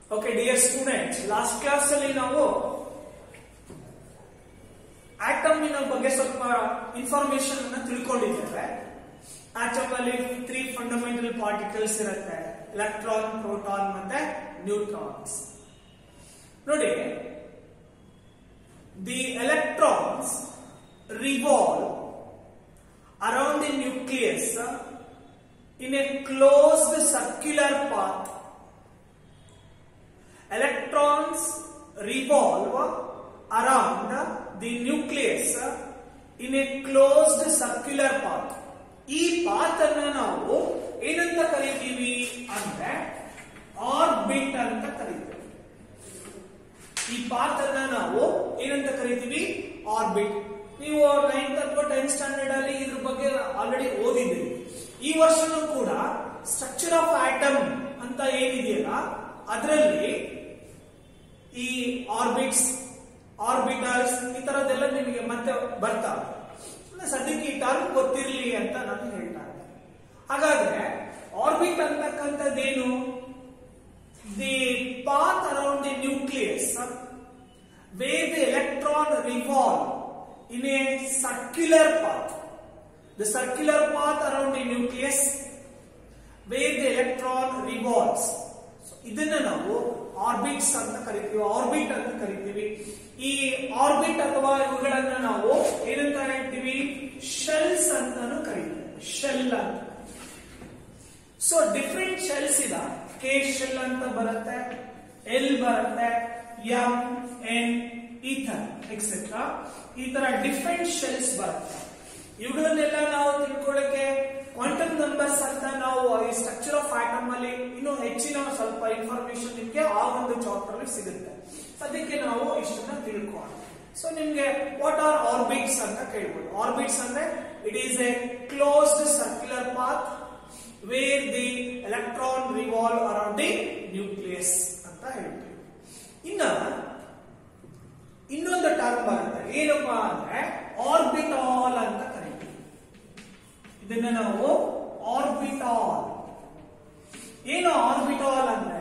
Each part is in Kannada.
Okay dear students last class ಅಲ್ಲಿ ನಾವು ಆಟಮಿನ ಬಗ್ಗೆ ಸ್ವಲ್ಪ ಇನ್ಫಾರ್ಮೇಶನ್ ಅನ್ನ ತಿಳ್ಕೊಂಡಿದ್ದೇವೆ ಆಟಮ್ ಅಲ್ಲಿ ತ್ರೀ ಫಂಡಮೆಂಟಲ್ ಪಾರ್ಟಿಕಲ್ಸ್ ಇರುತ್ತೆ ಎಲೆಕ್ಟ್ರಾನ್ ಪ್ರೋಟಾನ್ ಮತ್ತೆ ನ್ಯೂಟ್ರಾನ್ಸ್ ನೋಡಿ the electrons revolve around the nucleus in a closed circular path electrons revolve around the nucleus in a closed circular path ಈ ಪಾತ್ ಅನ್ನ ನಾವು ಏನಂತ ಕರಿತೀವಿ ಅಂದ್ರೆ ಆರ್ಬಿಟ್ ಅಂತ ಕರಿತೀವಿ ಈ ಪಾತ್ ಅನ್ನ ನಾವು ಏನಂತ ಕರಿತೀವಿ ಆರ್ಬಿಟ್ ನೀವು ನೈನ್ತ್ ಅಥವಾ ಟೆಂತ್ ಸ್ಟ್ಯಾಂಡರ್ಡ್ ಅಲ್ಲಿ ಇದ್ರ ಬಗ್ಗೆ ಆಲ್ರೆಡಿ ಓದಿದ್ದೀರಿ ಈ ವರ್ಷನೂ ಕೂಡ ಸ್ಟ್ರಕ್ಚರ್ ಆಫ್ ಆಟಮ್ ಅಂತ ಏನಿದೆಯಲ್ಲ ಅದರಲ್ಲಿ ಈ ಆರ್ಬಿಟ್ಸ್ ಆರ್ಬಿಟಲ್ಸ್ ಈ ತರದೆಲ್ಲ ನಿಮಗೆ ಮತ್ತೆ ಬರ್ತಾವೆ ಅಂದ್ರೆ ಸದ್ಯಕ್ಕೆ ಈ ಟರ್ಮ್ ಗೊತ್ತಿರಲಿ ಅಂತ ನಾನು ಹೇಳ್ತಾ ಇದ್ದೆ ಹಾಗಾದ್ರೆ ಆರ್ಬಿಟ್ ಅಂತಕ್ಕಂಥದ್ದೇನು the path around the nucleus where the electron revolve in a circular path. The circular path around the nucleus where the electron revolves. So, ಇದನ್ನ ನಾವು ಆರ್ಬಿಟ್ಸ್ ಅಂತ ಕರಿತೀವಿ ಆರ್ಬಿಟ್ ಅಂತ ಕರಿತೀವಿ ಈ ಆರ್ಬಿಟ್ ಅಥವಾ ಇವುಗಳನ್ನ ನಾವು ಏನಂತ ಹೇಳ್ತೀವಿ ಶೆಲ್ಸ್ ಅಂತಾನು ಕರಿತೀವಿ ಶೆಲ್ ಅಂತ ಸೊ ಡಿಫ್ರೆಂಟ್ ಶೆಲ್ಸ್ ಇದ ಕೆ ಶೆಲ್ ಅಂತ ಬರುತ್ತೆ ಎಲ್ ಬರುತ್ತೆ ಎಂ ಎನ್ ಈ ತರ ಎಕ್ಸೆಟ್ರಾ ಈ ತರ ಡಿಫ್ರೆಂಟ್ ಶೆಲ್ಸ್ ಬರುತ್ತೆ ಇವುಗಳನ್ನೆಲ್ಲ ನಾವು ತಿಳ್ಕೊಳ್ಳಕ್ಕೆ ಕ್ವಾಂಟಮ್ ನಂಬರ್ಸ್ ಅಂತ ನಾವು ಈ ಸ್ಟ್ರಕ್ಚರ್ ಆಫ್ ಆಟಮ್ ಅಲ್ಲಿ ಇನ್ನೂ ಹೆಚ್ಚಿನ ಸ್ವಲ್ಪ ಇನ್ಫಾರ್ಮೇಶನ್ ನಿಮ್ಗೆ ಆ ಒಂದು ಚಾಪ್ಟರ್ ಅಲ್ಲಿ ಸಿಗುತ್ತೆ ಅದಕ್ಕೆ ನಾವು ಇಷ್ಟನ್ನ ತಿಳ್ಕೊಳ್ಳೋಣ ಸೊ ನಿಮ್ಗೆ ವಾಟ್ ಆರ್ ಆರ್ಬಿಟ್ಸ್ ಅಂತ ಕೇಳ್ಬೋದು ಆರ್ಬಿಟ್ಸ್ ಅಂದ್ರೆ it is a closed circular path where the electron revolve around the nucleus ಅಂತ ಹೇಳ್ತೀವಿ ಇನ್ನ ಇನ್ನೊಂದು ಟರ್ಮ್ ಬರುತ್ತೆ ಏನಪ್ಪಾ ಅಂದ್ರೆ ಆರ್ಬಿಟಾಲ್ ಅಂತ ಕರಿತೀವಿ ಇದನ್ನ ನಾವು ಆರ್ಬಿಟಾಲ್ ಏನು ಆರ್ಬಿಟಾಲ್ ಅಂದ್ರೆ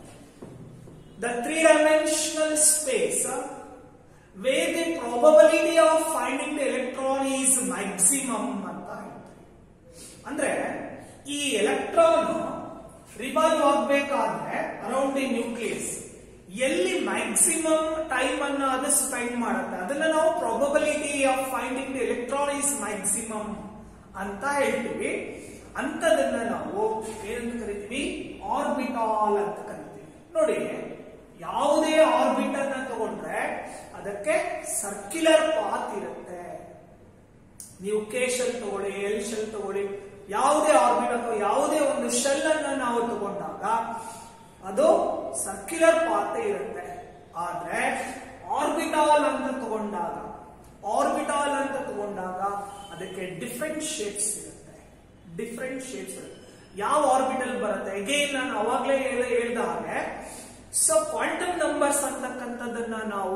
the three dimensional space where the probability of finding the electron is maximum ಅಂತ ಹೇಳ್ತೀವಿ ಅಂದ್ರೆ ಈ ಎಲೆಕ್ಟ್ರಾನ್ ರಿವಾಲ್ವ್ ಆಗ್ಬೇಕಾದ್ರೆ ಅರೌಂಡ್ ದಿ ನ್ಯೂಕ್ಲಿಯಸ್ ಎಲ್ಲಿ ಮ್ಯಾಕ್ಸಿಮಮ್ ಟೈಮ್ ಅನ್ನ ಅದು ಸ್ಪೆಂಡ್ ಮಾಡುತ್ತೆ ಅದನ್ನ ನಾವು probability of finding the electron is maximum ಅಂತ ಹೇಳ್ತೀವಿ ಅಂತದನ್ನ ನಾವು ಏನಂತ ಕರಿತೀವಿ ಆರ್ಬಿಟಾಲ್ ಅಂತ ಕರಿತೀವಿ ನೋಡಿ ಯಾವುದೇ ಆರ್ಬಿಟ್ ಅನ್ನ ತಗೊಂಡ್ರೆ ಅದಕ್ಕೆ ಸರ್ಕ್ಯುಲರ್ ಪಾತ್ ಇರುತ್ತೆ ನೀವು ಕೆ ಶೆಲ್ ತಗೊಳ್ಳಿ ಎಲ್ ಶೆಲ್ ತಗೊಳ್ಳಿ ಯಾವುದೇ ಆರ್ಬಿಟ್ ಅಥವಾ ಯಾವುದೇ ಒಂದು ಶೆಲ್ ಅನ್ನ ನಾವು ತಗೊಂಡಾಗ ಅದು ಸರ್ಕ್ಯುಲರ್ ಪಾತ್ ಇರುತ್ತೆ ಆದ್ರೆ ಆರ್ಬಿಟಾಲ್ ಅಂತ ತಗೊಂಡಾಗ ಆರ್ಬಿಟಾಲ್ ಅಂತ ತಗೊಂಡಾಗ ಅದಕ್ಕೆ ಡಿಫ್ರೆಂಟ್ ಶೇಪ್ಸ್ ಇರುತ್ತೆ ಡಿಫ್ರೆಂಟ್ ಶೇಪ್ಸ್ ಇರುತ್ತೆ ಯಾವ ಆರ್ಬಿಟಲ್ ಬರುತ್ತೆ ಅಗೇನ್ ನಾನು ಅವಾಗಲೇ ಹೇಳ್ದ ಹಾಗೆ ಸೊ ಕ್ವಾಂಟಮ್ ನಂಬರ್ಸ್ ಅಂತಕ್ಕಂಥದ್ದನ್ನ ನಾವು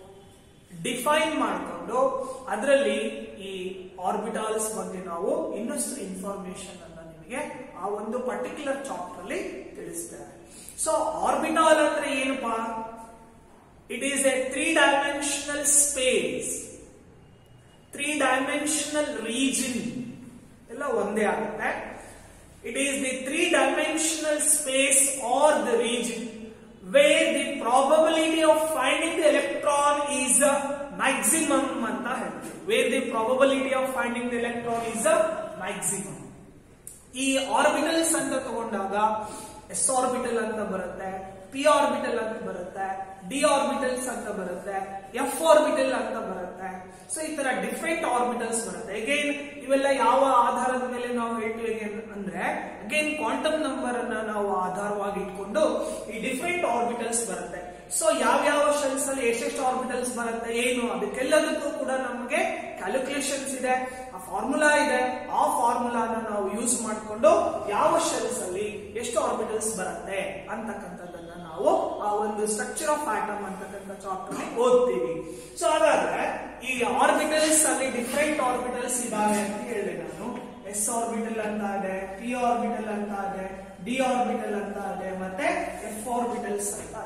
ಡಿಫೈನ್ ಮಾಡಿಕೊಂಡು ಅದರಲ್ಲಿ ಈ ಆರ್ಬಿಟಾಲ್ಸ್ ಬಗ್ಗೆ ನಾವು ಇನ್ನಷ್ಟು ಇನ್ಫಾರ್ಮೇಶನ್ ಅನ್ನ ನಿಮಗೆ ಆ ಒಂದು ಪರ್ಟಿಕ್ಯುಲರ್ ಚಾಪ್ಟರ್ ಅಲ್ಲಿ ತಿಳಿಸ್ತೇವೆ ಸೊ ಆರ್ಬಿಟಾಲ್ ಅಂದ್ರೆ ಏನಪ್ಪಾ it is a three dimensional space three dimensional region ಎಲ್ಲ ಒಂದೇ ಆಗುತ್ತೆ it is the three dimensional space or the region where the probability of finding the electron is maximum ಅಂತ ಹೇಳ್ತೀವಿ where the probability of finding the electron is maximum ಈ ಆರ್ಬಿಟಲ್ಸ್ ಅಂತ ತಗೊಂಡಾಗ ಎಸ್ ಆರ್ಬಿಟಲ್ ಅಂತ ಬರುತ್ತೆ ಪಿ ಆರ್ಬಿಟಲ್ ಅಂತ ಬರುತ್ತೆ ಡಿ ಆರ್ಬಿಟಲ್ಸ್ ಅಂತ ಬರುತ್ತೆ ಎಫ್ ಆರ್ಬಿಟಲ್ ಅಂತ ಬರುತ್ತೆ ಸೊ ಈ ತರ ಡಿಫ್ರೆಂಟ್ ಆರ್ಬಿಟಲ್ಸ್ ಬರುತ್ತೆ ಅಗೇನ್ ಇವೆಲ್ಲ ಯಾವ ಆಧಾರದ ಮೇಲೆ ನಾವು ಹೇಳ್ತೀವಿ ಅಂದ್ರೆ ಅಗೇನ್ ಕ್ವಾಂಟಮ್ ನಂಬರ್ ಅನ್ನ ನಾವು ಆಧಾರವಾಗಿ ಇಟ್ಕೊಂಡು ಈ ಡಿಫ್ರೆಂಟ್ ಆರ್ಬಿಟಲ್ಸ್ ಬರುತ್ತೆ ಸೊ ಯಾವ್ಯಾವ ಶೆಲ್ಸ್ ಅಲ್ಲಿ ಎಷ್ಟೆಷ್ಟು ಆರ್ಬಿಟಲ್ಸ್ ಬರುತ್ತೆ ಏನು ಅದಕ್ಕೆಲ್ಲದಕ್ಕೂ ಕೂಡ ನಮಗೆ ಕ್ಯಾಲ್ಕುಲೇಷನ್ಸ್ ಇದೆ ಆ ಫಾರ್ಮುಲಾ ಇದೆ ಆ ಫಾರ್ಮುಲಾನ ನಾವು ಯೂಸ್ ಮಾಡಿಕೊಂಡು ಯಾವ ಶೆಲ್ಸ್ ಅಲ್ಲಿ ಎಷ್ಟು ಆರ್ಬಿಟಲ್ಸ್ ಬರುತ್ತೆ ಅಂತಕ್ಕಂಥದ್ದನ್ನ ನಾವು ಆ ಒಂದು ಸ್ಟ್ರಕ್ಚರ್ ಆಫ್ ಆಟಮ್ ಅಂತಕ್ಕಂಥ ಚಾಪ್ಟರ್ ಓದ್ತೀವಿ ಸೊ ಹಾಗಾದ್ರೆ ಈ ಆರ್ಬಿಟಲ್ಸ್ ಅಲ್ಲಿ ಡಿಫ್ರೆಂಟ್ ಆರ್ಬಿಟಲ್ಸ್ ಇದಾವೆ ಅಂತ ಹೇಳಿದೆ ನಾನು ಎಸ್ ಆರ್ಬಿಟಲ್ ಅಂತ ಇದೆ ಪಿ ಆರ್ಬಿಟಲ್ ಅಂತ ಇದೆ ಡಿ ಆರ್ಬಿಟಲ್ ಅಂತ ಇದೆ ಮತ್ತೆ ಎಫ್ ಆರ್ಬಿಟಲ್ಸ್ ಅಂತ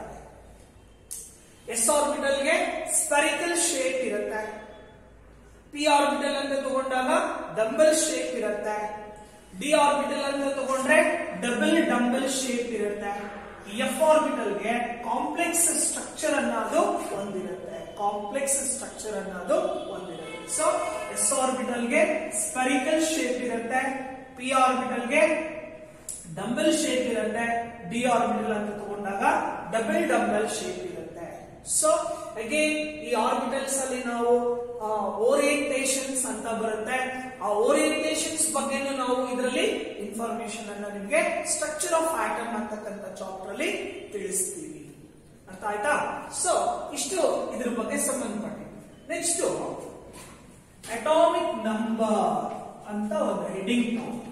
ಎಸ್ ಆರ್ಬಿಟಲ್ಗೆ ಸ್ಪೆರಿಕಲ್ ಶೇಪ್ ಇರುತ್ತೆ ಪಿ ಆರ್ಬಿಟಲ್ ಅಂತ ತಗೊಂಡಾಗ ಡಂಬಲ್ ಶೇಪ್ ಇರುತ್ತೆ ಡಿ ಆರ್ಬಿಟಲ್ ಅಂತ ತಗೊಂಡ್ರೆ ಡಬಲ್ ಡಂಬಲ್ ಶೇಪ್ ಇರುತ್ತೆ ಎಫ್ ಆರ್ಬಿಟಲ್ಗೆ ಕಾಂಪ್ಲೆಕ್ಸ್ ಸ್ಟ್ರಕ್ಚರ್ ಅನ್ನೋದು ಹೊಂದಿರುತ್ತೆ ಕಾಂಪ್ಲೆಕ್ಸ್ ಸ್ಟ್ರಕ್ಚರ್ ಅನ್ನೋದು ಹೊಂದಿರುತ್ತೆ ಸೊ ಎಸ್ ಆರ್ಬಿಟಲ್ಗೆ ಸ್ಪೆರಿಕಲ್ ಶೇಪ್ ಇರುತ್ತೆ ಪಿ ಆರ್ಬಿಟಲ್ಗೆ ಡಂಬಲ್ ಶೇಪ್ ಇರುತ್ತೆ ಡಿ ಆರ್ಬಿಟಲ್ ಅಂತ ತಗೊಂಡಾಗ ಡಬಲ್ ಡಂಬಲ್ ಶೇಪ್ ಇರುತ್ತೆ ಸೊ ಅಗೇನ್ ಈ ಆರ್ಬಿಟಲ್ಸ್ ಅಲ್ಲಿ ನಾವು ಓರಿಯಂಟೇಷನ್ಸ್ ಅಂತ ಬರುತ್ತೆ ಆ ಓರಿಯಂಟೇಷನ್ಸ್ ಬಗ್ಗೆನೂ ನಾವು ಇದರಲ್ಲಿ ಇನ್ಫಾರ್ಮೇಶನ್ ಅನ್ನ ನಿಮಗೆ ಸ್ಟ್ರಕ್ಚರ್ ಆಫ್ ಆಟಮ್ ಅಂತಕ್ಕಂಥ ಚಾಪ್ಟರ್ ಅಲ್ಲಿ ತಿಳಿಸ್ತೀವಿ ಅರ್ಥ ಆಯ್ತಾ ಸೊ ಇಷ್ಟು ಇದ್ರ ಬಗ್ಗೆ ಸಂಬಂಧಪಟ್ಟಿದೆ ನೆಕ್ಸ್ಟ್ ಅಟಾಮಿಕ್ ನಂಬರ್ ಅಂತ ಒಂದು ಹೆಡಿಂಗ್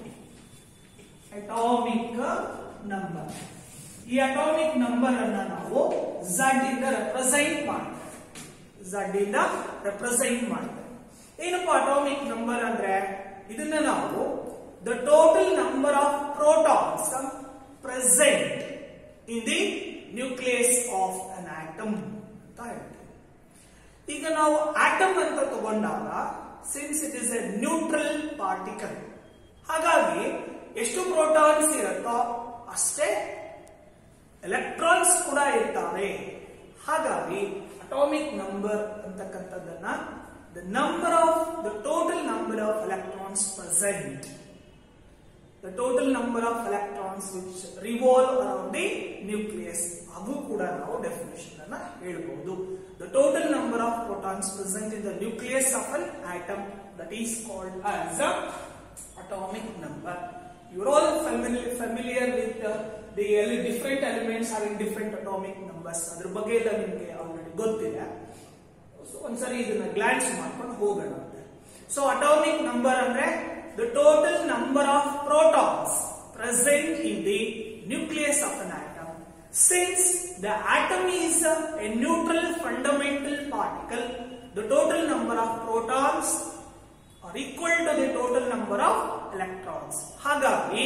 ಅಟಾಮಿಕ್ ನಂಬರ್ ಈ ಅಟಾಮಿಕ್ ನಂಬರ್ ಅನ್ನ ನಾವು ಝಡ್ ಇಂದ ರೆಪ್ರೆಸೆಂಟ್ ಮಾಡ್ತೇವೆ ಝಡ್ ಇಂದ ರೆಪ್ರೆಸೆಂಟ್ ಮಾಡ್ತೇವೆ ಏನಪ್ಪ ಅಟಾಮಿಕ್ ನಂಬರ್ ಅಂದ್ರೆ ಇದನ್ನ ನಾವು the total number of protons present in the nucleus of an atom ಅಂತ ಹೇಳ್ತೇವೆ ಈಗ ನಾವು ಆಟಮ್ ಅಂತ ತಗೊಂಡಾಗ since it is a neutral particle ಹಾಗಾಗಿ ಎಷ್ಟು ಪ್ರೋಟಾನ್ಸ್ ಇರುತ್ತೋ ಅಷ್ಟೇ ಎಲೆಕ್ಟ್ರಾನ್ಸ್ ಕೂಡ ಇರ್ತವೆ ಹಾಗಾಗಿ ಅಟಾಮಿಕ್ ನಂಬರ್ ಅಂತಕ್ಕಂಥದ್ದನ್ನ the number of the total number of electrons present the total number of electrons which revolve around the nucleus ಅದು ಕೂಡ ನಾವು ಡೆಫಿನೇಷನ್ ಅನ್ನ ಹೇಳ್ಬಹುದು the total number of protons present in the nucleus of an atom that is called as atomic number. You're all familiar, familiar with uh, the ele- different elements having different atomic numbers. ಅದ್ರ ಬಗ್ಗೆ ಎಲ್ಲ ನಿಮಗೆ ಆಲ್ರೆಡಿ ಗೊತ್ತಿದೆ ಸೊ ಒಂದ್ಸರಿ ಇದನ್ನ ಗ್ಲಾನ್ಸ್ ಮಾಡ್ಕೊಂಡು ಹೋಗೋಣ ಅಂತ ಸೊ ಅಟಾಮಿಕ್ ನಂಬರ್ ಅಂದ್ರೆ the total number of protons present in the nucleus of an atom since the atom is a neutral fundamental particle the total number of protons are equal to the total number of electrons ಹಾಗಾಗಿ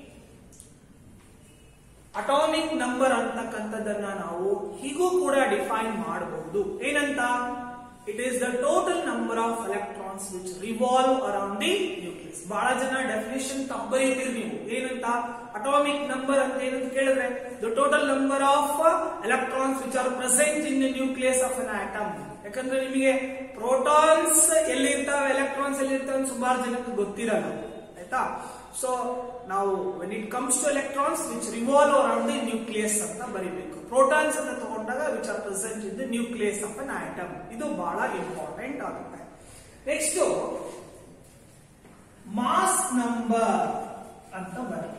ಅಟಾಮಿಕ್ ನಂಬರ್ ಅಂತಕ್ಕಂಥದ್ದನ್ನ ನಾವು ಹೀಗೂ ಕೂಡ ಡಿಫೈನ್ ಮಾಡಬಹುದು ಏನಂತ it is the total number of electrons which revolve around the nucleus ಬಹಳ ಜನ ಡೆಫಿನೇಷನ್ ತಪ್ಪರಿತೀರಿ ನೀವು ಏನಂತ ಅಟಾಮಿಕ್ ನಂಬರ್ ಅಂತ ಏನಂತ ಕೇಳಿದ್ರೆ the total number of electrons which are present in the nucleus of an atom ಯಾಕಂದ್ರೆ ನಿಮಗೆ ಪ್ರೋಟಾನ್ಸ್ ಎಲ್ಲಿರ್ತಾವೆ ಎಲೆಕ್ಟ್ರಾನ್ಸ್ ಎಲ್ಲಿರ್ತಾವೆ ಸುಮಾರು ಜನಕ್ಕೆ ಗೊತ್ತಿರಲ್ಲ ಆಯ್ತಾ ಸೊ ನಾವು when it comes to electrons which revolve around the nucleus ಅಂತ ಬರೀಬೇಕು ಪ್ರೋಟಾನ್ಸ್ ಅಂತ ತಗೊಂಡಾಗ which are present in the nucleus of an atom ಇದು ಬಹಳ ಇಂಪಾರ್ಟೆಂಟ್ ಆಗುತ್ತೆ ನೆಕ್ಸ್ಟ್ ಮಾಸ್ ನಂಬರ್ ಅಂತ ಬರುತ್ತೆ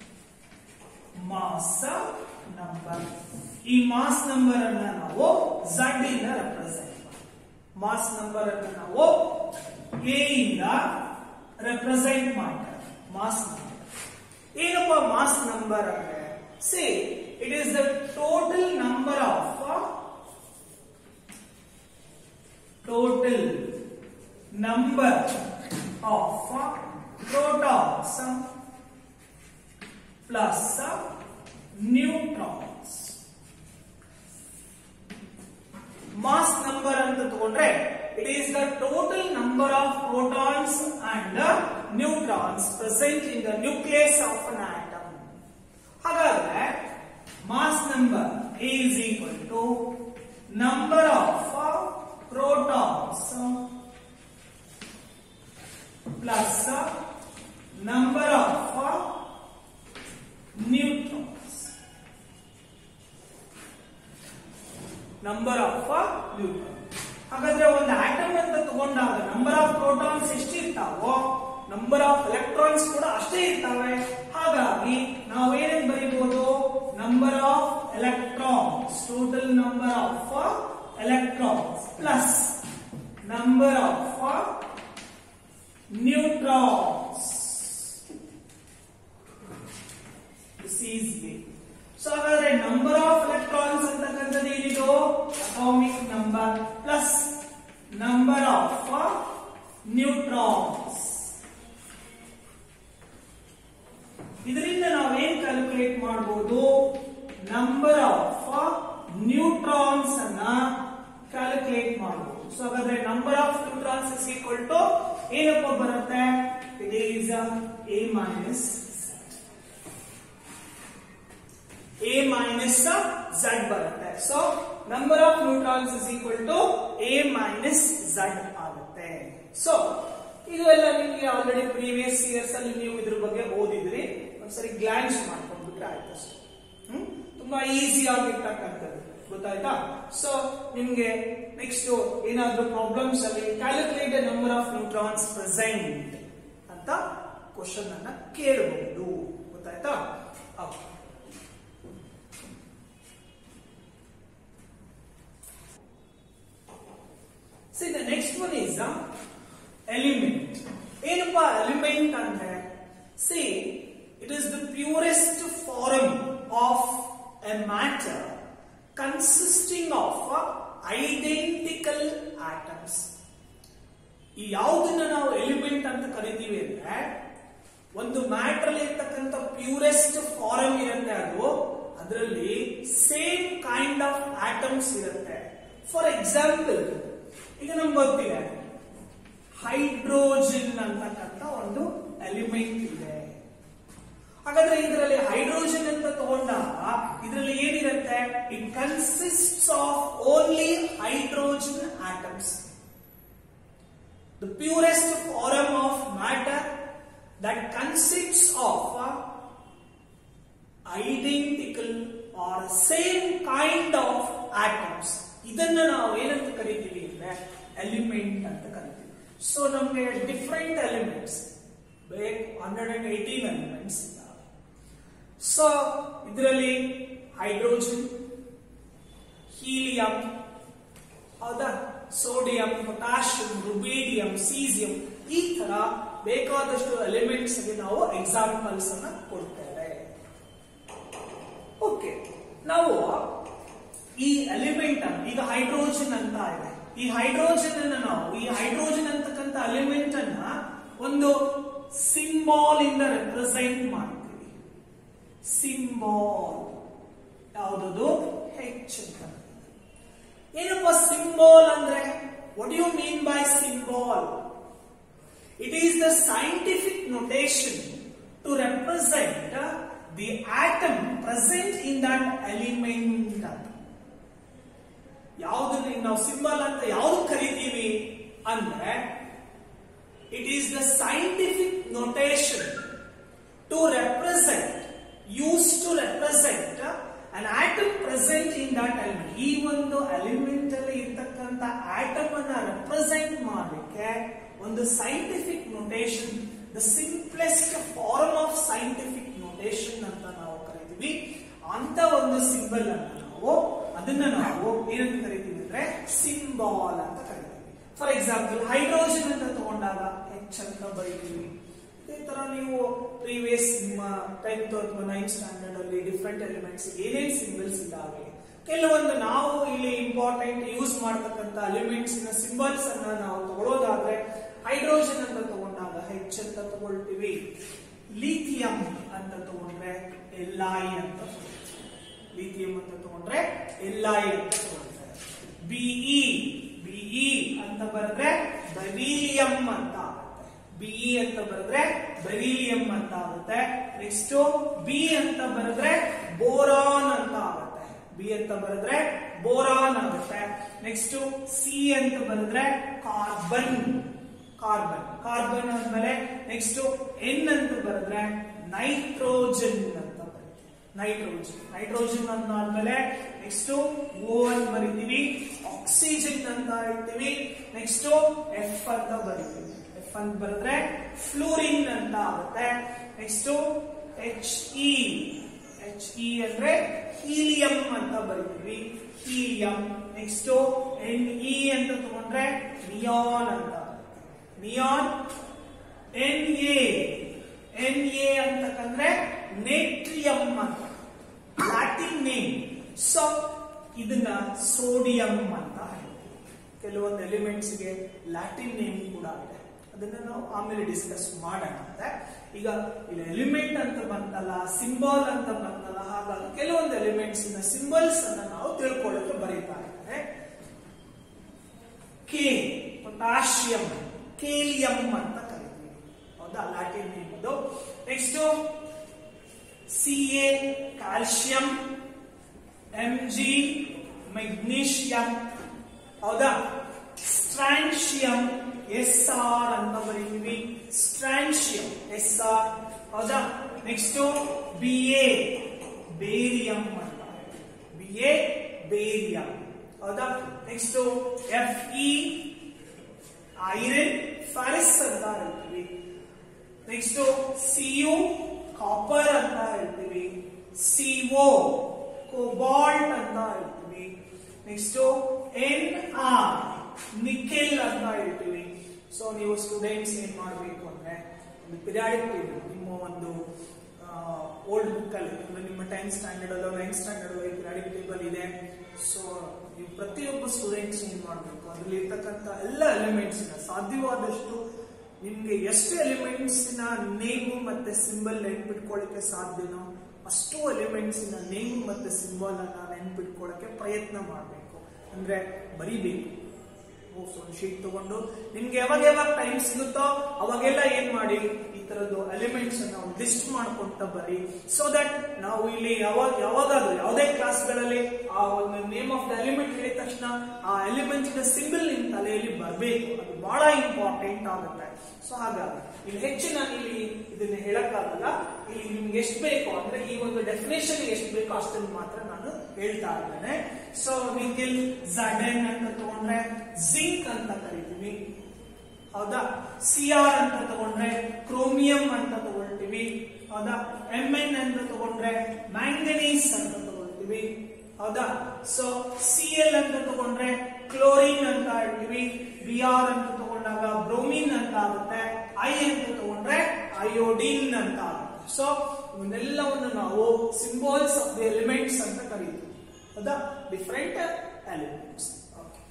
ಮಾಸ್ ನಂಬರ್ ಈ ಮಾಸ್ ನಂಬರ್ ಅನ್ನ ನಾವು ಝಡ್ ಇಂದ ರೆಪ್ರೆಸೆಂಟ್ ಮಾಸ್ ನಂಬರ್ ಅನ್ನು ನಾವು ಎ ಇಂದ ರೆಪ್ರೆಸೆಂಟ್ ಮಾಡ್ತಾರೆ ಮಾಸ್ ನಂಬರ್ ಏನಪ್ಪ ಮಾಸ್ ನಂಬರ್ ಅಂದ್ರೆ see it is the total number of total number of protons plus neutrons mass number ಅಂತ ತಗೊಂಡ್ರೆ it is the total number of protons and neutrons present in the nucleus of an atom ಹಾಗಾದ್ರೆ mass number is equal to number of protons plus number of neutrons number of neutron ಹಾಗಾದ್ರೆ ಒಂದು ಆಟಮ್ ಅಂತ ತಗೊಂಡಾಗ ನಂಬರ್ ಆಫ್ ಪ್ರೋಟಾನ್ಸ್ ಎಷ್ಟಿರ್ತಾವೋ ನಂಬರ್ ಆಫ್ ಎಲೆಕ್ಟ್ರಾನ್ಸ್ ಕೂಡ ಅಷ್ಟೇ ಇರ್ತವೆ ಹಾಗಾಗಿ ನಾವು ಏನೇನ್ ಬರೀಬಹುದು number of electrons total number of electrons plus number of neutrons this is a so ಹಾಗಾದ್ರೆ ನಂಬರ್ ಆಫ್ ಎಲೆಕ್ಟ್ರಾನ್ಸ್ ಅಂತಕ್ಕಂಥದ್ದು ಏನಿದು atomic number plus number of neutrons ಇದರಿಂದ ನಾವೇನ್ ಕ್ಯಾಲ್ಕುಲೇಟ್ ಮಾಡಬಹುದು ನಂಬರ್ ಆಫ್ ನ್ಯೂಟ್ರಾನ್ಸ್ ಅನ್ನ ಸೊ ಹಾಗಾದ್ರೆ number of neutrons is equal to ಏನಪ್ಪ ಬರುತ್ತೆ it is A minus A minus Z ಬರುತ್ತೆ so number of neutrons is equal to A minus Z ಆಗುತ್ತೆ ಸೊ ಇದು ಎಲ್ಲ ನಿಮಗೆ ಆಲ್ರೆಡಿ ಪ್ರೀವಿಯಸ್ ಇಯರ್ಸ್ ಅಲ್ಲಿ ನೀವು ಇದ್ರ ಬಗ್ಗೆ ಓದಿದ್ರಿ ಒಂದ್ಸರಿ ಗ್ಲಾನ್ಸ್ ಮಾಡ್ಕೊಂಡ್ಬಿಟ್ರೆ ಆಯ್ತು ಅಷ್ಟೇ ಹ್ಮ್? ತುಂಬಾ ಈಸಿ ಆಗಿರ್ತಕ್ಕಂಥದ್ದು ಗೊತ್ತಾಯ್ತಾ ಸೊ ನಿಮ್ಗೆ ನೆಕ್ಸ್ಟ್ ಏನಾದ್ರೂ ಪ್ರಾಬ್ಲಮ್ಸ್ ಅಲ್ಲಿ calculate the number of neutrons present ಅಂತ ಕ್ವಶನ್ ಅನ್ನ ಕೇಳಬಹುದು ಗೊತ್ತಾಯ್ತಾ Okay. See the next one is uh, element. ಏನಪ್ಪ ಎಲಿಮೆಂಟ್ ಅಂದ್ರೆ see it is the purest form of a matter consisting of identical atoms ಈ ಯಾವುದನ್ನ ನಾವು ಎಲಿಮೆಂಟ್ ಅಂತ ಕರಿತೀವಿ ಅಂದ್ರೆ ಒಂದು ಮ್ಯಾಟರ್ ಇರ್ತಕ್ಕಂಥ ಪ್ಯೂರೆಸ್ಟ್ ಫಾರಮ್ ಇರುತ್ತೆ ಅದು ಅದರಲ್ಲಿ ಸೇಮ್ ಕೈಂಡ್ ಆಫ್ ಆಟಮ್ಸ್ ಇರುತ್ತೆ ಫಾರ್ ಎಕ್ಸಾಂಪಲ್ ಈಗ ನಮ್ಗೆ ಗೊತ್ತಿದೆ ಹೈಡ್ರೋಜನ್ ಅಂತಕ್ಕಂಥ ಒಂದು ಎಲಿಮೆಂಟ್ ಇದೆ ಹಾಗಾದ್ರೆ ಇದರಲ್ಲಿ ಹೈಡ್ರೋಜನ್ ಅಂತ ತಗೊಂಡಾಗ ಇದರಲ್ಲಿ ಏನಿರುತ್ತೆ it consist of only hydrogen atoms the purest form of matter that consists of identical or same kind of atoms ಇದನ್ನ ನಾವು ಏನಂತ ಕರಿತೀವಿ ಅಂದ್ರೆ ಎಲಿಮೆಂಟ್ ಅಂತ ಕರಿತೀವಿ ಸೊ ನಮಗೆ ಡಿಫ್ರೆಂಟ್ ಎಲಿಮೆಂಟ್ಸ್ ಬೇಕು ಹಂಡ್ರೆಡ್ ಅಂಡ್ ಏಟೀನ್ ಎಲಿಮೆಂಟ್ಸ್ ಇದ್ದಾವೆ ಸೊ ಇದರಲ್ಲಿ ಹೈಡ್ರೋಜನ್ ಹೀಲಿಯಂ ಹೌದಾ ಸೋಡಿಯಂ ಪೊಟ್ಯಾಷಿಯಂ ರುಬೀಡಿಯಂ ಸೀಸಿಯಂ ಈ ತರ ಬೇಕಾದಷ್ಟು ಎಲಿಮೆಂಟ್ಸ್ ಗೆ ನಾವು ಎಕ್ಸಾಂಪಲ್ಸ್ ಅನ್ನ ಕೊಡ್ತೇವೆ ಓಕೆ ನಾವು ಈ ಎಲಿಮೆಂಟ್ ಅನ್ನು ಈಗ ಹೈಡ್ರೋಜನ್ ಅಂತ ಇದೆ ಈ ಹೈಡ್ರೋಜನ್ ಅನ್ನ ನಾವು ಈ ಹೈಡ್ರೋಜನ್ ಅಂತಕ್ಕಂಥ ಎಲಿಮೆಂಟ್ ಅನ್ನ ಒಂದು ಸಿಂಬಾಲ್ ಇಂದ ರೆಪ್ರೆಸೆಂಟ್ ಮಾಡ್ತೀವಿ ಸಿಂಬಾಲ್ ಯಾವುದದು ಹೆಚ್ ಅಂತ ಏನಪ್ಪ ಸಿಂಬಾಲ್ ಅಂದ್ರೆ what you mean by symbol it is the scientific notation to represent the atom present in that element ಅಂತ ಯಾವುದನ್ನ ನಾವು ಸಿಂಬಲ್ ಅಂತ ಯಾವ್ದು ಕರಿತೀವಿ ಅಂದ್ರೆ it is the scientific notation to represent use to represent an atom present in that element ಈ ಒಂದು ಎಲಿಮೆಂಟ್ ಅಲ್ಲಿ ಇರ್ತಕ್ಕಂಥ ಆಟಮ್ ಅನ್ನ ರೆಪ್ರೆಸೆಂಟ್ ಮಾಡಲಿಕ್ಕೆ ಒಂದು scientific notation the simplest form of scientific notation ಅಂತ ನಾವು ಕರಿತೀವಿ ಅಂತ ಒಂದು ಸಿಂಬಲ್ ಅನ್ನ ನಾವು ಅದನ್ನ ನಾವು ಏನಂತ ಕರಿತೀವಿ ಅಂದ್ರೆ ಸಿಂಬಾಲ್ ಅಂತ ಕರಿತೀವಿ ಫಾರ್ ಎಕ್ಸಾಂಪಲ್ ಹೈಡ್ರೋಜನ್ ಅಂತ ತಗೊಂಡಾಗ ಹೆಚ್ ಅಂತ ಬರೀತೀವಿ ಇದೇ ತರ ನೀವು ಪ್ರೀವಿಯಸ್ ನಿಮ್ಮ ಟೆಂತ್ ಅಥವಾ ನೈನ್ತ್ ಸ್ಟ್ಯಾಂಡರ್ಡ್ ಅಲ್ಲಿ ಡಿಫ್ರೆಂಟ್ ಎಲಿಮೆಂಟ್ಸ್ ಏನೇನ್ ಸಿಂಬಲ್ಸ್ ಇದ್ದಾವೆ ಕೆಲವೊಂದು ನಾವು ಇಲ್ಲಿ ಇಂಪಾರ್ಟೆಂಟ್ ಯೂಸ್ ಮಾಡತಕ್ಕಂತ ಎಲಿಮೆಂಟ್ಸ್ ನ ಸಿಂಬಲ್ಸ್ ಅನ್ನ ನಾವು ತಗೊಳ್ಳೋದಾದ್ರೆ ಹೈಡ್ರೋಜನ್ ಅಂತ ತಗೊಂಡಾಗ ಹೆಚ್ ಅಂತ ತಗೊಳ್ತೀವಿ ಲಿಥಿಯಂ ಅಂತ ತಗೊಂಡ್ರೆ ಎಲ್ ಐ ಅಂತ ಲಿಥಿಯಂ ಅಂತ ತಗೊಂಡ್ರೆ ಎಲ್ ಐ ಅಂತ ತಗೊಳ್ತಾರೆ ಬಿಇ ಬಿಇ ಅಂತ ಬರೆದ್ರೆ ಬೆರಿಲಿಯಂ ಅಂತ ಆಗುತ್ತೆ ಬಿಇ ಅಂತ ಬರೆದ್ರೆ ಬೆರಿಲಿಯಂ ಅಂತ ಆಗುತ್ತೆ ನೆಕ್ಸ್ಟ್ ಬಿ ಅಂತ ಬರೆದ್ರೆ ಬೋರಾನ್ ಅಂತ ಆಗುತ್ತೆ ಬಿ ಅಂತ ಬರೆದ್ರೆ ಬೋರಾನ್ ಆಗುತ್ತೆ ನೆಕ್ಸ್ಟ್ ಸಿ ಅಂತ ಬರೆದ್ರೆ ಕಾರ್ಬನ್ ಕಾರ್ಬನ್ ಕಾರ್ಬನ್ ಆದ್ಮೇಲೆ ನೆಕ್ಸ್ಟ್ ಎನ್ ಅಂತ ಬರೆದ್ರೆ ನೈಟ್ರೋಜನ್ ಅಂತ ಬರುತ್ತೆ ನೈಟ್ರೋಜನ್ ನೈಟ್ರೋಜನ್ ಅಂತ ಆದ್ಮೇಲೆ ನೆಕ್ಸ್ಟ್ ಓ ಅಂತ ಬರಿತೀವಿ ಆಕ್ಸಿಜನ್ ಅಂತ ಹೇಳ್ತೀವಿ ನೆಕ್ಸ್ಟ್ ಎಫ್ ಅಂತ ಬರಿತೀವಿ ಎಫ್ ಅಂತ ಬರೆದ್ರೆ ಫ್ಲೂರಿನ್ ಅಂತ ಆಗುತ್ತೆ next H E H E ಅಂದ್ರೆ ಹೀಲಿಯಂ ಅಂತ ಬರಿತೀವಿ ಹೀಲಿಯಂ ನೆಕ್ಸ್ಟ್ ಎನ್ ಇ ಅಂತ ತಗೊಂಡ್ರೆ ನಿಯಾನ್ ಅಂತ neon N A N A ಅಂತಕ್ಕಂದ್ರೆ ನೆಟ್ರಿಯಂ ಅಂತ ಲ್ಯಾಟಿನ್ ನೇಮ್ ಸೊ ಇದನ್ನ ಸೋಡಿಯಂ ಅಂತ ಹೇಳ್ತೀವಿ ಕೆಲವೊಂದು ಎಲಿಮೆಂಟ್ಸ್ ಗೆ ಲ್ಯಾಟಿನ್ ನೇಮ್ ಕೂಡ ಇದೆ ಅದನ್ನ ನಾವು ಆಮೇಲೆ ಡಿಸ್ಕಸ್ ಮಾಡೋಣ ಅಂತ ಈಗ ಇಲ್ಲಿ ಎಲಿಮೆಂಟ್ ಅಂತ ಬಂತಲ್ಲ ಸಿಂಬಲ್ ಅಂತ ಬಂತಲ್ಲ ಹಾಗಾಗಿ ಕೆಲವೊಂದು ಎಲಿಮೆಂಟ್ಸ್ ನ ಸಿಂಬಲ್ಸ್ ಅನ್ನ ನಾವು ತಿಳ್ಕೊಳ್ಳೋಕೆ ಬರೀತಾ ಇದ್ದಾರೆ ಕೆ ಪೊಟ್ಯಾಷಿಯಂ ಕೇಲಿಯಂ ಅಂತ ಕರಿತೀವಿ ಹೌದಾ ಲ್ಯಾಟಿನ್ ನೇಮ್ ಅದು next C A calcium M G magnesium ಹೌದಾ ಸ್ಟ್ರಾನ್ಶಿಯಂ ಎಸ್ ಆರ್ ಅಂತ ಬರೀತೀವಿ ಸ್ಟ್ರಾನ್ಶಿಯಂ ಎಸ್ ಆರ್ ಹೌದಾ ನೆಕ್ಸ್ಟ್ ಬಿ ಎ ಬೇರಿಯಂ ಅಂತ ಬಿ ಎ ಬೇರಿಯಂ ಹೌದಾ next F E iron ferrous ಅಂತ ಹೇಳ್ತೀವಿ ನೆಕ್ಸ್ಟ್ ಸಿಯು ಕಾಪರ್ ಅಂತ ಹೇಳ್ತೀವಿ ಸಿಒ ಕೋಬಾಲ್ಟ್ ಅಂತ ಹೇಳ್ತೀವಿ ನೆಕ್ಸ್ಟ್ ಎನ್ ಆರ್ ನಿಕೆಲ್ ಅಂತ ಹೇಳ್ತೀವಿ ಸೊ ನೀವು ಸ್ಟೂಡೆಂಟ್ಸ್ ಏನ್ ಮಾಡಬೇಕು ಅಂದ್ರೆ ಒಂದು ಪಿರಿಯಾಡಿಕ್ ಟೇಬಲ್ ನಿಮ್ಮ ಒಂದು ಓಲ್ಡ್ ಬುಕ್ ಅಲ್ಲಿ ಅಂದ್ರೆ ನಿಮ್ಮ ಟೆಂತ್ ಸ್ಟ್ಯಾಂಡರ್ಡ್ ಅಲ್ಲೋ ನೈನ್ತ್ ಸ್ಟ್ಯಾಂಡರ್ಡ್ ಅಲ್ಲಿ ಪಿರಿಯಾಡಿಕ್ ಟೇಬಲ್ ಇದೆ ಸೊ ನೀವು ಪ್ರತಿಯೊಬ್ಬ ಸ್ಟೂಡೆಂಟ್ಸ್ ಏನ್ ಮಾಡಬೇಕು ಅದ್ರಲ್ಲಿ ಇರ್ತಕ್ಕಂಥ ಎಲ್ಲ ಎಲಿಮೆಂಟ್ಸ್ ಸಾಧ್ಯವಾದಷ್ಟು ನಿಮ್ಗೆ ಎಷ್ಟು ಎಲಿಮೆಂಟ್ಸ್ ನ ನೇಮು ಮತ್ತೆ ಸಿಂಬಲ್ ನೆನ್ಪಿಟ್ಕೊಳ್ಳಿಕ್ಕೆ ಸಾಧ್ಯನೋ ಅಷ್ಟು ಎಲಿಮೆಂಟ್ಸ್ ನ ನೇಮು ಮತ್ತೆ ಸಿಂಬಲ್ ಅನ್ನ ನೆನ್ಪಿಟ್ಕೊಳ್ಳಕ್ಕೆ ಪ್ರಯತ್ನ ಮಾಡಬೇಕು ಅಂದ್ರೆ ಬರಿಬೇಕು ಒಂದು ಶೀಟ್ ತಗೊಂಡು ನಿಮ್ಗೆ ಯಾವಾಗ ಯಾವಾಗ ಟೈಮ್ ಸಿಗುತ್ತೋ ಅವಾಗೆಲ್ಲ ಏನ್ ಮಾಡಿ ಈ ತರದ್ದು ಎಲಿಮೆಂಟ್ಸ್ ಅನ್ನ ಒಂದು ಲಿಸ್ಟ್ ಮಾಡ್ಕೊಂತ ಬರಿ ಸೊ ದಟ್ ನಾವು ಇಲ್ಲಿ ಯಾವಾಗ ಯಾವಾಗಾದ್ರೂ ಯಾವುದೇ ಕ್ಲಾಸ್ಗಳಲ್ಲಿ ಆ ಒಂದು ನೇಮ್ ಆಫ್ ದ ಎಲಿಮೆಂಟ್ ಹೇಳಿದ ತಕ್ಷಣ ಆ ಎಲಿಮೆಂಟ್ನ ಸಿಂಬಲ್ ನಿಮ್ ತಲೆಯಲ್ಲಿ ಬರಬೇಕು ಅದು ಬಹಳ ಇಂಪಾರ್ಟೆಂಟ್ ಆಗುತ್ತೆ ಸೊ ಹಾಗಾಗಿ ಇಲ್ಲಿ ಹೆಚ್ಚು ನಾನು ಇಲ್ಲಿ ಇದನ್ನ ಹೇಳಕ್ಕಾಗಲ್ಲ ಇಲ್ಲಿ ನಿಮ್ಗೆ ಎಷ್ಟು ಬೇಕು ಅಂದ್ರೆ ಈ ಒಂದು ಡೆಫಿನೇಷನ್ ಎಷ್ಟು ಬೇಕೋ ಅಷ್ಟನ್ನು ಮಾತ್ರ ನಾನು ಹೇಳ್ತಾ ಇದ್ದೇನೆ ಸೊ ನಿಖಿಲ್ ಝಡೆನ್ ಅಂತ ತಗೊಂಡ್ರೆ ಜಿಂಕ್ ಅಂತ ಕರಿತೀವಿ ಹೌದಾ ಸಿ ಆರ್ ಅಂತ ತಗೊಂಡ್ರೆ ಕ್ರೋಮಿಯಂ ಅಂತ ತಗೊಳ್ತೀವಿ ಹೌದಾ ಎಂ ಎನ್ ಅಂತ ತಗೊಂಡ್ರೆ ಮ್ಯಾಂಗನೀಸ್ ಅಂತ ತಗೊಳ್ತೀವಿ ಹೌದಾ ಸೊ ಸಿ ಎಲ್ ಅಂತ ತಗೊಂಡ್ರೆ ಕ್ಲೋರಿನ್ ಅಂತ ಹೇಳ್ತೀವಿ ಬಿ ಆರ್ ಅಂತ ತಗೊಂಡಾಗ ಬ್ರೋಮಿನ್ ಅಂತ ಆಗುತ್ತೆ ಐ ಅಂತ ತಗೊಂಡ್ರೆ ಅಯೋಡಿನ್ ಅಂತ ಆಗುತ್ತೆ ಸೊ ಇವನ್ನೆಲ್ಲವನ್ನು ನಾವು ಸಿಂಬಲ್ಸ್ ಆಫ್ ದಿ ಎಲಿಮೆಂಟ್ಸ್ ಅಂತ ಕರೀತೀವಿ ಹೌದಾ ಡಿಫ್ರೆಂಟ್ ಎಲಿಮೆಂಟ್ಸ್ ಓಕೆ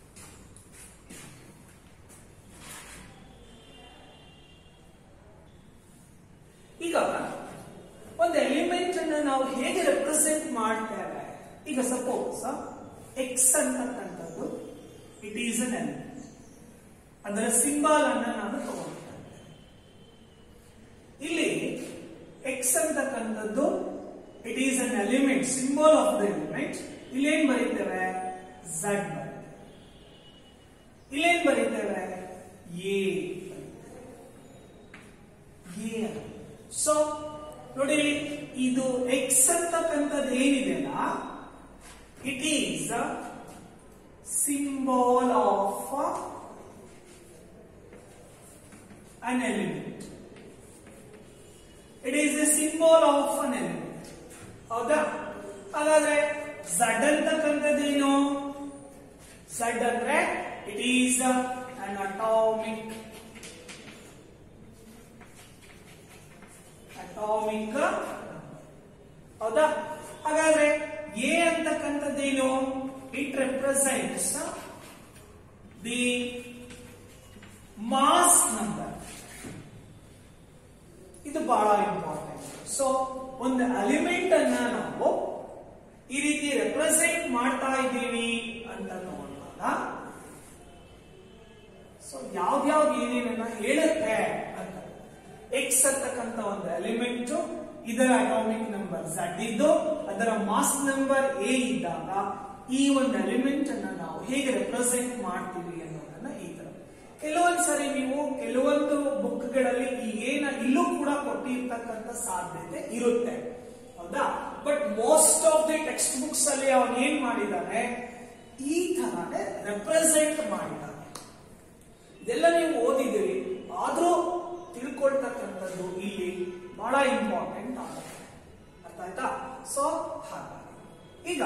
ಈಗ ಒಂದು ಎಲಿಮೆಂಟ್ ಅನ್ನ ನಾವು ಹೇಗೆ ರೆಪ್ರೆಸೆಂಟ್ ಮಾಡ್ತೇವೆ ಈಗ ಸಪೋಸ್ ಎಕ್ಸ್ ಅಂತಕ್ಕಂಥದ್ದು ಇಟ್ ಈಸ್ ಅನ್ ಎಲಿಮೆಂಟ್ ಅದರ ಸಿಂಬಲ್ ಅನ್ನ ನಾನು ತಗೊಳ್ತೇನೆ ಇಲ್ಲಿ ಎಕ್ಸ್ ಅಂತಕ್ಕಂಥದ್ದು it is an element symbol of the element ಇಲ್ಲೇನ್ ಬರೀತೇವೆ ಝಡ್ ಬರೀತೇವೆ ಇಲ್ಲೇನ್ ಬರೀತೇವೆ ಎ ಎ ಸೊ ನೋಡಿ ಇದು ಎಕ್ಸ್ ಅಂತಕ್ಕಂಥದ್ದು ಏನಿದೆಯಲ್ಲ it is symbol of an element. It is a symbol of an element. ಹೌದಾ ಹಾಗಾದ್ರೆ ಝಡ್ ಅಂತಕ್ಕಂಥದ್ದೇನು ಝಡ್ ಅಂದ್ರೆ it is an atomic atomic ಹೌದಾ ಹಾಗಾದ್ರೆ ಎ ಅಂತಕ್ಕಂಥದ್ದೇನು it represents the mass number ಇದು ಬಹಳ ಇಂಪಾರ್ಟೆಂಟ್ ಸೊ ಒಂದು ಎಲಿಮೆಂಟ್ ಅನ್ನ ನಾವು ಈ ರೀತಿ ರೆಪ್ರೆಸೆಂಟ್ ಮಾಡ್ತಾ ಇದ್ದೀವಿ ಅಂತ ನೋಡಿದಾಗ ಸೊ ಯಾವ್ದ್ಯಾವ್ದು ಏನೇನನ್ನ ಹೇಳುತ್ತೆ ಅಂತ ಎಕ್ಸ್ ಅಂತಕ್ಕಂಥ ಒಂದು ಎಲಿಮೆಂಟ್ ಇದರ ಅಟಾಮಿಕ್ ನಂಬರ್ ಝಡ್ ಇದ್ದು ಅದರ ಮಾಸ್ ನಂಬರ್ ಎ ಇದ್ದಾಗ ಈ ಒಂದು ಎಲಿಮೆಂಟ್ ಅನ್ನ ನಾವು ಹೇಗೆ ರೆಪ್ರೆಸೆಂಟ್ ಮಾಡ್ತೀವಿ ಅನ್ನೋದನ್ನ ಈ ತರ ಕೆಲವೊಂದ್ ಸರಿ ನೀವು ಕೆಲವೊಂದು ಬುಕ್ಗಳಲ್ಲಿ ಈ ಏನ ಇಲ್ಲೂ ಕೂಡ ಕೊಟ್ಟಿರ್ತಕ್ಕಂಥ ಸಾಧ್ಯತೆ ಇರುತ್ತೆ ಹೌದಾ but most of the text books ಅಲ್ಲಿ ಅವನು ಏನ್ ಮಾಡಿದ್ದಾನೆ ಈ ತರನೇ ರೆಪ್ರೆಸೆಂಟ್ ಮಾಡಿದ್ದಾನೆ ಇದೆಲ್ಲ ನೀವು ಓದಿದಿರಿ ಆದ್ರೂ ತಿಳ್ಕೊಳ್ತಕ್ಕಂಥದ್ದು ಇಲ್ಲಿ ಬಹಳ ಇಂಪಾರ್ಟೆಂಟ್ ಆಗುತ್ತೆ ಅರ್ಥ ಆಯ್ತಾ ಸೊ ಹಾಗಾಗಿ ಈಗ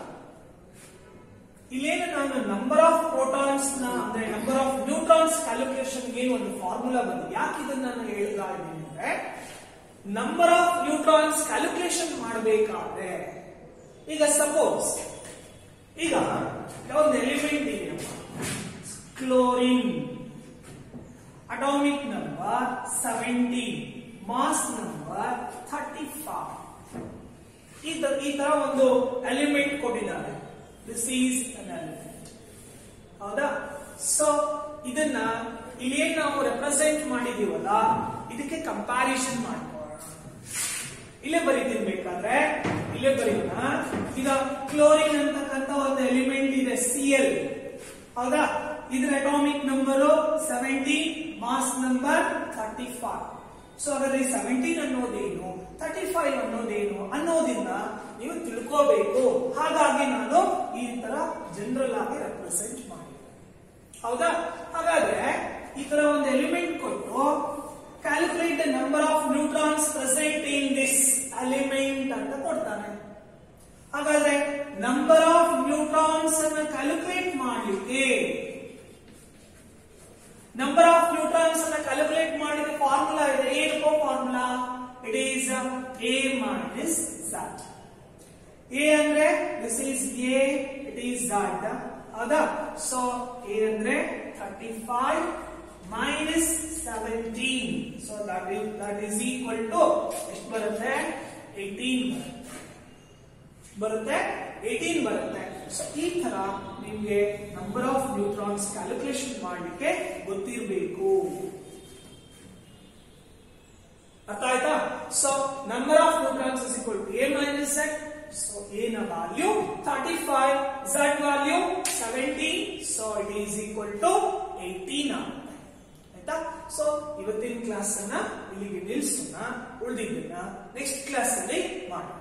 ಇಲ್ಲೇನು ನಾನು ನಂಬರ್ ಆಫ್ ಪ್ರೋಟಾನ್ಸ್ ನ ಅಂದ್ರೆ ನಂಬರ್ ಆಫ್ ನ್ಯೂಟ್ರಾನ್ಸ್ ಕ್ಯಾಲ್ಕುಲೇಷನ್ ಏನು ಒಂದು ಫಾರ್ಮುಲಾ ಬಂದಿದೆ ಯಾಕೆ ಇದನ್ನ ನಾನು ಹೇಳ್ತಾ ಇದ್ದೀನಿ ಅಂದ್ರೆ ನಂಬರ್ ಆಫ್ ನ್ಯೂಟ್ರಾನ್ಸ್ ಕ್ಯಾಲ್ಕುಲೇಷನ್ ಮಾಡಬೇಕಾದ್ರೆ ಈಗ ಸಪೋಸ್ ಈಗ ಒಂದು ಎಲಿಮೆಂಟ್ ಇದೆಯಪ್ಪ chlorine atomic number seventeen mass number thirty five ಈ ತರ ಒಂದು ಎಲಿಮೆಂಟ್ ಕೊಟ್ಟಿದ್ದಾರೆ ದಿಸ್ ಈಸ್ ಅನ್ ಎಲಿಮೆಂಟ್ ಹೌದಾ ಸೊ ಇದನ್ನ ಇಲ್ಲಿ ಏನ್ ನಾವು ರೆಪ್ರೆಸೆಂಟ್ ಮಾಡಿದೀವಲ್ಲ ಇದಕ್ಕೆ ಕಂಪ್ಯಾರಿಸನ್ ಮಾಡ್ಕೊಳ್ಳೋಣ ಇಲ್ಲೇ ಬರೀತೀನಿ ಬೇಕಾದ್ರೆ ಇಲ್ಲೇ ಬರೆಯೋಣ ಈಗ ಕ್ಲೋರಿನ್ ಅಂತಕ್ಕಂಥ ಒಂದು ಎಲಿಮೆಂಟ್ ಇದೆ ಸಿ ಎಲ್ ಹೌದಾ ಇದರ atomic number seventy mass number thirty five so ಹಾಗಾದ್ರೆ ಸೆವೆಂಟೀನ್ ಅನ್ನೋದೇನು ತರ್ಟಿ ಫೈವ್ ಅನ್ನೋದೇನು ಅನ್ನೋದನ್ನ ನೀವು ತಿಳ್ಕೋಬೇಕು ಹಾಗಾಗಿ ನಾನು ಈ ತರ ಜನರಲ್ ಆಗಿ ರೆಪ್ರೆಸೆಂಟ್ ಮಾಡಿದೆ ಹೌದಾ ಹಾಗಾದ್ರೆ ಈ ತರ ಒಂದು ಎಲಿಮೆಂಟ್ ಕೊಟ್ಟು calculate the number of neutrons present in this element ಅಂತ ಕೊಡ್ತಾನೆ ಹಾಗಾದ್ರೆ ನಂಬರ್ ಆಫ್ ನ್ಯೂಟ್ರಾನ್ಸ್ ಅನ್ನ ಕ್ಯಾಲ್ಕುಲೇಟ್ ಮಾಡಲಿಕ್ಕೆ ನಂಬರ್ ಆಫ್ ನ್ಯೂಟ್ರಾನ್ಸ್ ಅನ್ನ ಕ್ಯಾಲ್ಕುಲೇಟ್ ಮಾಡಲಿಕ್ಕೆ ಫಾರ್ಮುಲಾ ಇದೆ ಏನಪ್ಪ formula it is A minus Z A ಅಂದ್ರೆ this is A it is Z ಹೌದಾ ಸೊ ಎ ಅಂದ್ರೆ thirty five minus seventeen so that is that is equal to ಎಷ್ಟು ಬರುತ್ತೆ ಏಟೀನ್ ಬರುತ್ತೆ ಏಟೀನ್ ಬರುತ್ತೆ ಸೊ ಈ ತರ ನಿಮ್ಗೆ ನಂಬರ್ ಆಫ್ ನ್ಯೂಟ್ರಾನ್ಸ್ ಕ್ಯಾಲ್ಕುಲೇಷನ್ ಮಾಡಲಿಕ್ಕೆ ಗೊತ್ತಿರಬೇಕು ಅರ್ಥ ಆಯ್ತಾ so number of neutrons is equal to A minus Z so A ನ value thirty five Z value seventeen so it is equal to eighteen ಆಗುತ್ತೆ ಆಯ್ತಾ ಸೊ ಇವತ್ತಿನ ಕ್ಲಾಸ್ ಅನ್ನ ಇಲ್ಲಿಗೆ ನಿಲ್ಸೋಣ ಉಳಿದಿದ್ದನ್ನ ನೆಕ್ಸ್ಟ್ ಕ್ಲಾಸ್ ಅಲ್ಲಿ ಮಾಡೋಣ